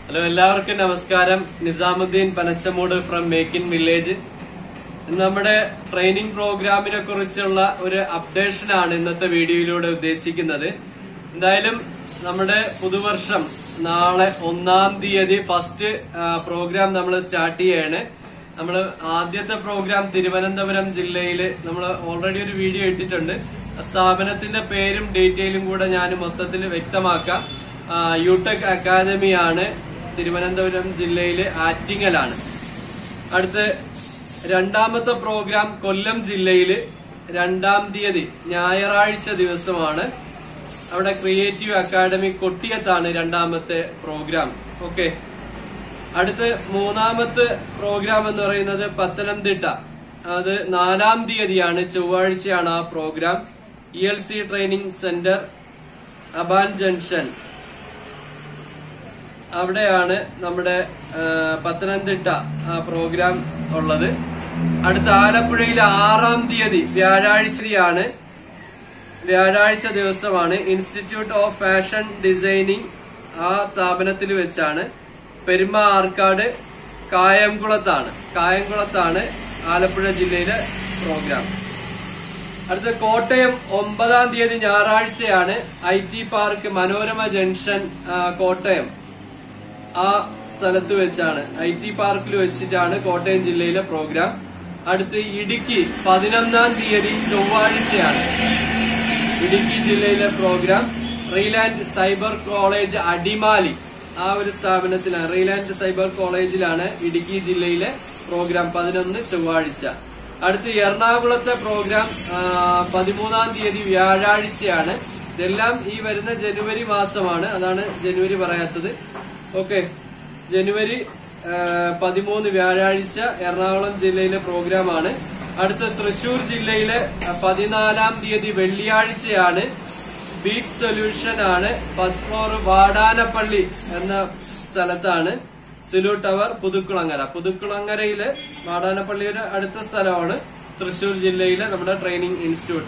hello എല്ലാവർക്കും നമസ്കാരം Nizamuddin Panachamoodu from make in village ഇന്ന് നമ്മുടെ ട്രെയിനിങ് പ്രോഗ്രാമിനെ കുറിച്ചുള്ള ഒരു അപ്ഡേഷൻ ആണ് ഇന്നത്തെ വീഡിയോയിലൂടെ ഉദ്ദേശിക്കുന്നത് എന്തായാലും നമ്മുടെ പുതുവർഷം നാളെ ഒന്നാം തീയതി ഫസ്റ്റ് പ്രോഗ്രാം നമ്മൾ സ്റ്റാർട്ട് ചെയ്യാണ് നമ്മൾ ആദ്യത്തെ പ്രോഗ്രാം തിരുവനന്തപുരം ജില്ലയിൽ നമ്മൾ ഓൾറെഡി ഒരു വീഡിയോ ഇട്ടിട്ടുണ്ട് ആ സ്ഥാപനത്തിന്റെ പേരും ഡീറ്റെയിലും കൂടെ ഞാൻ മൊത്തത്തിൽ വ്യക്തമാക്കാം ആ, യുടെക് അക്കാദമിയാണ് തിരുവനന്തപുരം ജില്ലയിലെ ആറ്റിങ്ങലാണ് അടുത്ത് രണ്ടാമത്തെ പ്രോഗ്രാം കൊല്ലം ജില്ലയില് രണ്ടാം തീയതി ഞായറാഴ്ച ദിവസമാണ് അവിടെ ക്രിയേറ്റീവ് അക്കാദമി കൊട്ടിയത്താണ് രണ്ടാമത്തെ പ്രോഗ്രാം ഓക്കെ അടുത്ത് മൂന്നാമത്തെ പ്രോഗ്രാം എന്ന് പറയുന്നത് പത്തനംതിട്ട അത് നാലാം തീയതിയാണ് ചൊവ്വാഴ്ചയാണ് ആ program E L C training centre Aban junction അവിടെയാണ് നമ്മുടെ ആ, പത്തനംതിട്ട ആ പ്രോഗ്രാം ഉള്ളത് അടുത്ത ആലപ്പുഴയിൽ ആറാം തീയതി വ്യാഴാഴ്ചയാണ് വ്യാഴാഴ്ച ദിവസമാണ് ഇൻസ്റ്റിറ്റ്യൂട്ട് ഓഫ് ഫാഷൻ ഡിസൈനിങ് ആ സ്ഥാപനത്തിൽ വെച്ചാണ് പെരുമ ആർക്കാട് കായംകുളത്താണ് കായംകുളത്താണ് ആലപ്പുഴ ജില്ലയിലെ പ്രോഗ്രാം അടുത്ത കോട്ടയം ഒമ്പതാം തീയതി ഞായറാഴ്ചയാണ് I T park Manorama junction ആ, കോട്ടയം ആ സ്ഥലത്ത് വെച്ചാണ് ഐ ടി പാർക്കിൽ വെച്ചിട്ടാണ് കോട്ടയം ജില്ലയിലെ പ്രോഗ്രാം അടുത്ത് ഇടുക്കി പതിനൊന്നാം തീയതി ചൊവ്വാഴ്ചയാണ് ഇടുക്കി ജില്ലയിലെ പ്രോഗ്രാം റീലാൻഡ് സൈബർ കോളേജ് അടിമാലി ആ ഒരു സ്ഥാപനത്തിലാണ് റീലാൻഡ് സൈബർ കോളേജിലാണ് ഇടുക്കി ജില്ലയിലെ പ്രോഗ്രാം പതിനൊന്ന് ചൊവ്വാഴ്ച അടുത്ത് എറണാകുളത്തെ പ്രോഗ്രാം ആ, പതിമൂന്നാം തീയതി വ്യാഴാഴ്ചയാണ് ഇതെല്ലാം ഈ വരുന്ന ജനുവരി മാസമാണ് അതാണ് ജനുവരി പറയാത്തത് ഓക്കെ ജനുവരി ആ, പതിമൂന്ന് വ്യാഴാഴ്ച എറണാകുളം ജില്ലയിലെ പ്രോഗ്രാമാണ് അടുത്ത തൃശൂർ ജില്ലയിലെ ആ, പതിനാലാം തീയതി വെള്ളിയാഴ്ചയാണ് ബീറ്റ് സൊല്യൂഷൻ ആണ് ഫസ്റ്റ് ഫ്ലോർ വാടാനപ്പള്ളി എന്ന സ്ഥലത്താണ് സിലു ടവർ പുതുക്കുളങ്ങര പുതുക്കുളങ്ങരയിലെ വാടാനപ്പള്ളിയുടെ അടുത്ത സ്ഥലമാണ് തൃശൂർ ജില്ലയിലെ നമ്മുടെ ട്രെയിനിങ് ഇൻസ്റ്റിറ്റ്യൂട്ട്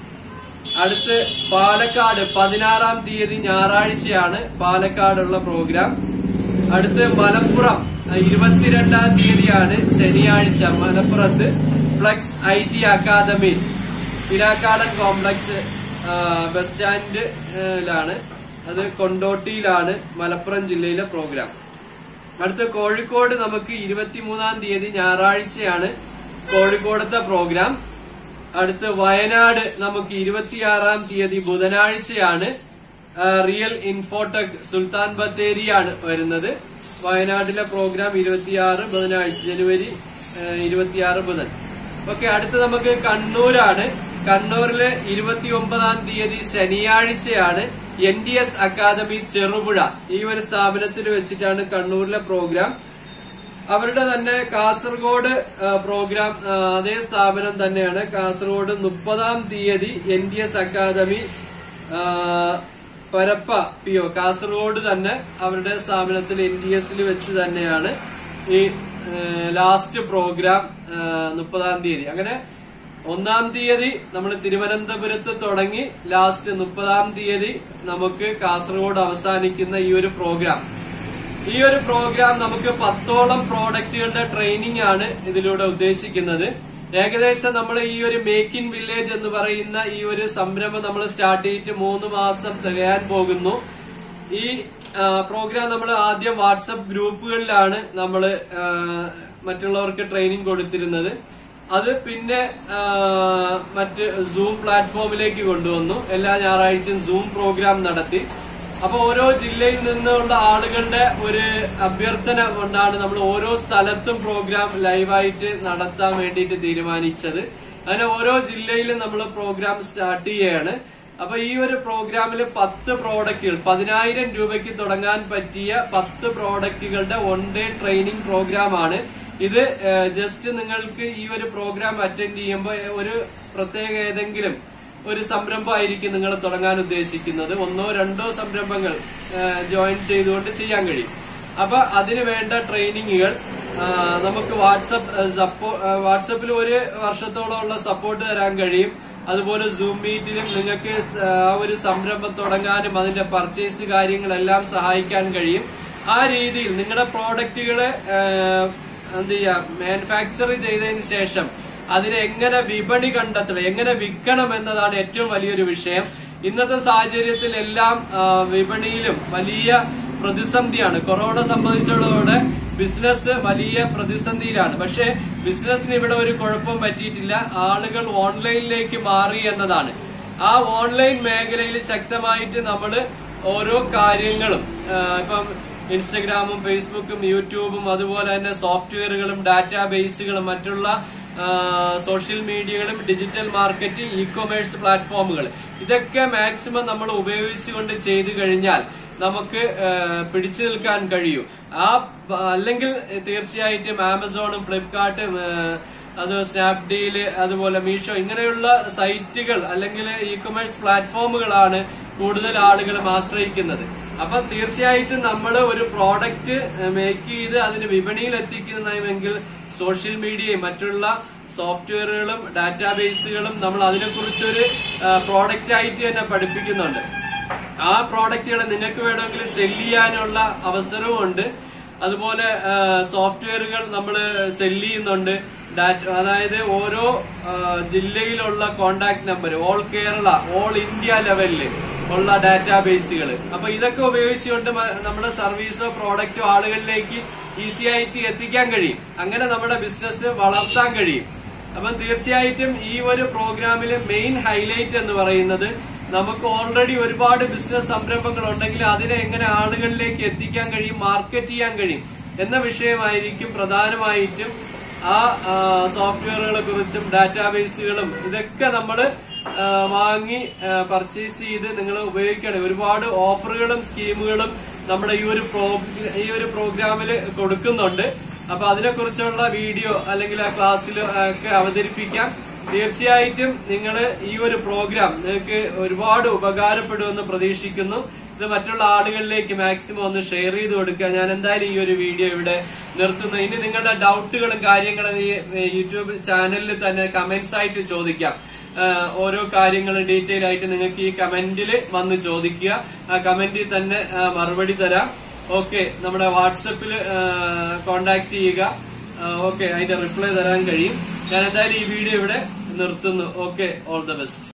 അടുത്ത് പാലക്കാട് പതിനാറാം തീയതി ഞായറാഴ്ചയാണ് പാലക്കാടുള്ള പ്രോഗ്രാം അടുത്ത് മലപ്പുറം അഹ് ഇരുപത്തിരണ്ടാം തീയതിയാണ് ശനിയാഴ്ച മലപ്പുറത്ത് flux I T academy Pirakkadan complex ആ, ബസ് സ്റ്റാൻഡിലാണ് അത് കൊണ്ടോട്ടിയിലാണ് മലപ്പുറം ജില്ലയിലെ പ്രോഗ്രാം അടുത്ത കോഴിക്കോട് നമുക്ക് ഇരുപത്തിമൂന്നാം തീയതി ഞായറാഴ്ചയാണ് കോഴിക്കോടത്തെ പ്രോഗ്രാം അടുത്ത് വയനാട് നമുക്ക് ഇരുപത്തിയാറാം തീയതി ബുധനാഴ്ചയാണ് ആ, റിയൽ ഇൻഫോടെക് സുൽത്താൻ ബത്തേരിയാണ് വരുന്നത് വയനാട്ടിലെ പ്രോഗ്രാം ഇരുപത്തിയാറ് ബുധനാഴ്ച ജനുവരി ആ, ഇരുപത്തിയാറ് ബുധൻ ഓക്കെ അടുത്ത് നമുക്ക് കണ്ണൂരാണ് കണ്ണൂരിലെ ഇരുപത്തി ഒമ്പതാം തീയതി ശനിയാഴ്ചയാണ് N D S academy Cherupuzha ഈ ഒരു സ്ഥാപനത്തിൽ വെച്ചിട്ടാണ് കണ്ണൂരിലെ പ്രോഗ്രാം അവരുടെ തന്നെ കാസർഗോഡ് ആ, പ്രോഗ്രാം ആ, അതേ സ്ഥാപനം തന്നെയാണ് കാസർഗോഡ് മുപ്പതാം തീയതി എൻ ഡി എസ് അക്കാദമി ആ, പരപ്പ പി ഒ കാസർഗോഡ് തന്നെ അവരുടെ സ്ഥാപനത്തിൽ എൻ ഡി എസിൽ വെച്ച് തന്നെയാണ് ഈ ലാസ്റ്റ് പ്രോഗ്രാം മുപ്പതാം തീയതി അങ്ങനെ ഒന്നാം തീയതി നമ്മൾ തിരുവനന്തപുരത്ത് തുടങ്ങി ലാസ്റ്റ് മുപ്പതാം തീയതി നമുക്ക് കാസർഗോഡ് അവസാനിക്കുന്ന ഈ ഒരു പ്രോഗ്രാം ഈ ഒരു പ്രോഗ്രാം നമുക്ക് പത്തോളം പ്രോഡക്റ്റുകളുടെ ട്രെയിനിങ് ആണ് ഇതിലൂടെ ഉദ്ദേശിക്കുന്നത് ഏകദേശം നമ്മൾ ഈ ഒരു മേക്ക് ഇൻ വില്ലേജ് എന്ന് പറയുന്ന ഈ ഒരു സംരംഭം നമ്മൾ സ്റ്റാർട്ട് ചെയ്തിട്ട് മൂന്ന് മാസം തികയാൻ പോകുന്നു ഈ ആ, പ്രോഗ്രാം നമ്മൾ ആദ്യം വാട്സപ്പ് ഗ്രൂപ്പുകളിലാണ് നമ്മൾ മറ്റുള്ളവർക്ക് ട്രെയിനിങ് കൊടുത്തിരുന്നത് അത് പിന്നെ ആ, മറ്റ് സൂം പ്ലാറ്റ്ഫോമിലേക്ക് കൊണ്ടുവന്നു എല്ലാ ഞായറാഴ്ചയും സൂം പ്രോഗ്രാം നടത്തി അപ്പൊ ഓരോ ജില്ലയിൽ നിന്നുള്ള ആളുകളുടെ ഒരു അഭ്യർത്ഥന കൊണ്ടാണ് നമ്മൾ ഓരോ സ്ഥലത്തും പ്രോഗ്രാം ലൈവായിട്ട് നടത്താൻ വേണ്ടിയിട്ട് തീരുമാനിച്ചത് അങ്ങനെ ഓരോ ജില്ലയിലും നമ്മൾ പ്രോഗ്രാം സ്റ്റാർട്ട് ചെയ്യാണ് അപ്പൊ ഈ ഒരു പ്രോഗ്രാമിൽ പത്ത് പ്രോഡക്റ്റുകൾ പതിനായിരം രൂപയ്ക്ക് തുടങ്ങാൻ പറ്റിയ പത്ത് പ്രോഡക്റ്റുകളുടെ വൺ ഡേ ട്രെയിനിങ് പ്രോഗ്രാം ആണ് ഇത് ജസ്റ്റ് നിങ്ങൾക്ക് ഈ ഒരു പ്രോഗ്രാം അറ്റൻഡ് ചെയ്യുമ്പോൾ ഒരു പ്രത്യേക ഏതെങ്കിലും ഒരു സംരംഭമായിരിക്കും നിങ്ങൾ തുടങ്ങാൻ ഉദ്ദേശിക്കുന്നത് ഒന്നോ രണ്ടോ സംരംഭങ്ങൾ ജോയിൻ ചെയ്തുകൊണ്ട് ചെയ്യാൻ കഴിയും അപ്പൊ അതിന് വേണ്ട ട്രെയിനിങ്ങുകൾ ആ, നമുക്ക് വാട്സപ്പ് സപ്പോ വാട്സപ്പിൽ ഒരു വർഷത്തോളമുള്ള സപ്പോർട്ട് തരാൻ കഴിയും അതുപോലെ സൂം മീറ്റിലും നിങ്ങൾക്ക് സ്- ആ ഒരു സംരംഭം തുടങ്ങാനും അതിന്റെ പർച്ചേസ് കാര്യങ്ങളെല്ലാം സഹായിക്കാൻ കഴിയും ആ രീതിയിൽ നിങ്ങളുടെ പ്രോഡക്റ്റുകള് എന്ത് ചെയ്യാ മാനുഫാക്ചർ ചെയ്തതിന് ശേഷം അതിനെ എങ്ങനെ വിപണി കണ്ടെത്തണം എങ്ങനെ വിൽക്കണം എന്നതാണ് ഏറ്റവും വലിയൊരു വിഷയം ഇന്നത്തെ സാഹചര്യത്തിൽ എല്ലാം ആ, വിപണിയിലും വലിയ പ്രതിസന്ധിയാണ് കൊറോണ സംബന്ധിച്ചതോടെ ബിസിനസ് വലിയ പ്രതിസന്ധിയിലാണ് പക്ഷേ ബിസിനസ്സിന് ഇവിടെ ഒരു കുഴപ്പം പറ്റിയിട്ടില്ല ആളുകൾ ഓൺലൈനിലേക്ക് മാറി എന്നതാണ് ആ ഓൺലൈൻ മേഖലയിൽ ശക്തമായിട്ട് നമ്മൾ ഓരോ കാര്യങ്ങളും ആ, ഇപ്പം ഇൻസ്റ്റഗ്രാമും ഫേസ്ബുക്കും യൂട്യൂബും അതുപോലെ തന്നെ സോഫ്റ്റ്വെയറുകളും ഡാറ്റാ ബേസുകളും മറ്റുള്ള ആ, സോഷ്യൽ മീഡിയകളും ഡിജിറ്റൽ മാർക്കറ്റിംഗ് ഇ കൊമേഴ്സ് പ്ലാറ്റ്ഫോമുകൾ ഇതൊക്കെ മാക്സിമം നമ്മൾ ഉപയോഗിച്ചുകൊണ്ട് ചെയ്തു കഴിഞ്ഞാൽ നമുക്ക് ആ, പിടിച്ചു നിൽക്കാൻ കഴിയും ആ പ- അല്ലെങ്കിൽ തീർച്ചയായിട്ടും ആമസോണും ഫ്ലിപ്കാർട്ടും ആ, അത് സ്നാപ്ഡീല് അതുപോലെ മീഷോ ഇങ്ങനെയുള്ള സൈറ്റുകൾ അല്ലെങ്കിൽ ഇ കൊമേഴ്സ് പ്ലാറ്റ്ഫോമുകളാണ് കൂടുതൽ ആളുകളും ആശ്രയിക്കുന്നത് അപ്പൊ തീർച്ചയായിട്ടും നമ്മൾ ഒരു പ്രോഡക്റ്റ് മേക്ക് ചെയ്ത് അതിന് വിപണിയിൽ എത്തിക്കുന്നതെങ്കിൽ സോഷ്യൽ മീഡിയയും മറ്റുള്ള സോഫ്റ്റ്വെയറുകളും ഡാറ്റാബേസുകളും നമ്മൾ അതിനെക്കുറിച്ചൊരു പ്രോഡക്റ്റ് ആയിട്ട് തന്നെ പഠിപ്പിക്കുന്നുണ്ട് ആ പ്രോഡക്റ്റുകൾ നിങ്ങൾക്ക് വേണമെങ്കിൽ സെല് ചെയ്യാനുള്ള അവസരവും ഉണ്ട് അതുപോലെ സോഫ്റ്റ്വെയറുകൾ നമ്മൾ സെല് ചെയ്യുന്നുണ്ട് ഡാറ്റ അതായത് ഓരോ ആ, ജില്ലയിലുള്ള contact number all Kerala all India ലെവലില് ഉള്ള ഡാറ്റാബേസുകൾ അപ്പൊ ഇതൊക്കെ ഉപയോഗിച്ചുകൊണ്ട് മ- നമ്മുടെ സർവീസോ പ്രോഡക്റ്റോ ആളുകളിലേക്ക് ഈസി ആയിട്ട് എത്തിക്കാൻ കഴിയും അങ്ങനെ നമ്മുടെ ബിസിനസ് വളർത്താൻ കഴിയും അപ്പം തീർച്ചയായിട്ടും ഈ ഒരു പ്രോഗ്രാമിലെ മെയിൻ ഹൈലൈറ്റ് എന്ന് പറയുന്നത് നമുക്ക് ഓൾറെഡി ഒരുപാട് ബിസിനസ് സംരംഭങ്ങൾ ഉണ്ടെങ്കിൽ അതിനെ എങ്ങനെ ആളുകളിലേക്ക് എത്തിക്കാൻ കഴിയും മാർക്കറ്റ് ചെയ്യാൻ കഴിയും എന്ന വിഷയമായിരിക്കും പ്രധാനമായിട്ടും ആ സോഫ്റ്റ്വെയറുകളെ കുറിച്ചും ഡാറ്റാബേസുകളും ഇതൊക്കെ നമ്മൾ വാങ്ങി പർച്ചേസ് ചെയ്ത് നിങ്ങൾ ഉപയോഗിക്കണം ഒരുപാട് ഓഫറുകളും സ്കീമുകളും നമ്മുടെ ഈ ഒരു പ്രോ ഈ ഒരു പ്രോഗ്രാമിൽ കൊടുക്കുന്നുണ്ട് അപ്പൊ അതിനെക്കുറിച്ചുള്ള വീഡിയോ അല്ലെങ്കിൽ ആ ക്ലാസ്സിൽ ഒക്കെ അവതരിപ്പിക്കാം തീർച്ചയായിട്ടും നിങ്ങൾ ഈ ഒരു പ്രോഗ്രാം നിങ്ങൾക്ക് ഒരുപാട് ഉപകാരപ്പെടുമെന്ന് പ്രതീക്ഷിക്കുന്നു ഇത് മറ്റുള്ള ആളുകളിലേക്ക് മാക്സിമം ഒന്ന് ഷെയർ ചെയ്ത് കൊടുക്കുക ഞാൻ എന്തായാലും ഈ ഒരു വീഡിയോ ഇവിടെ നിർത്തുന്നു ഇനി നിങ്ങളുടെ ഡൗട്ടുകളും കാര്യങ്ങളും ഈ യൂട്യൂബ് ചാനലിൽ തന്നെ കമന്റ്സ് ആയിട്ട് ചോദിക്കാം ആഹ് ഓരോ കാര്യങ്ങളും ഡീറ്റെയിൽ ആയിട്ട് നിങ്ങൾക്ക് ഈ കമന്റിൽ വന്ന് ചോദിക്കുക ആ കമന്റിൽ തന്നെ ആഹ് മറുപടി തരാം ഓക്കെ നമ്മുടെ വാട്സപ്പിൽ കോണ്ടാക്ട് ചെയ്യുക ഓക്കെ അതിന്റെ റിപ്ലൈ തരാൻ കഴിയും ഞാൻ എന്തായാലും ഈ വീഡിയോ ഇവിടെ നിർത്തുന്നു ഓക്കെ ഓൾ ദ ബെസ്റ്റ്